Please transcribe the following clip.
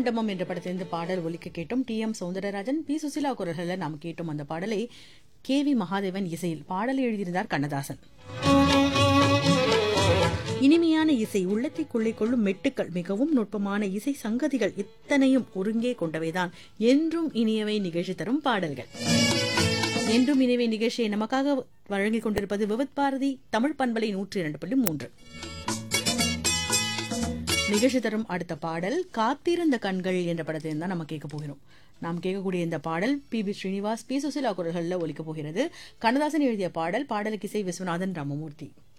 மண்டபம் என்ற படத்திலிருந்து பாடல் ஒலிக்க கேட்டோம் T M Soundararajan P Susheela குரல்களில் நாம் கேட்டோம் அந்த பாடலை கே வி மகாதேவன் இசையில் பாடலை எழுதியிருந்தார் கண்ணதாசன் இனிமையான இசை உள்ளத்தை கொள்ளை கொள்ளும் மெட்டுக்கள் மிகவும் நுட்பமான இசை சங்கதிகள் இத்தனையும் ஒருங்கே கொண்டவைதான் என்றும் இனியவை நிகழ்ச்சி தரும் பாடல்கள் என்றும் இனியவை நிகழ்ச்சியை நமக்காக வழங்கிக் கொண்டிருப்பது விவத் பாரதி தமிழ் பண்பலை நூற்றி இரண்டு புள்ளி மூன்று நிகழ்ச்சி தரும் அடுத்த பாடல் காத்திருந்த கண்கள் என்ற படத்தில் தான் நம்ம கேட்க போகிறோம் நாம் கேட்கக்கூடிய இந்த பாடல் P B Srinivas P Susheela குரல்களில் ஒலிக்கப் போகிறது கண்ணதாசன் எழுதிய பாடல் பாடலுக்கு இசை விஸ்வநாதன் ராமமூர்த்தி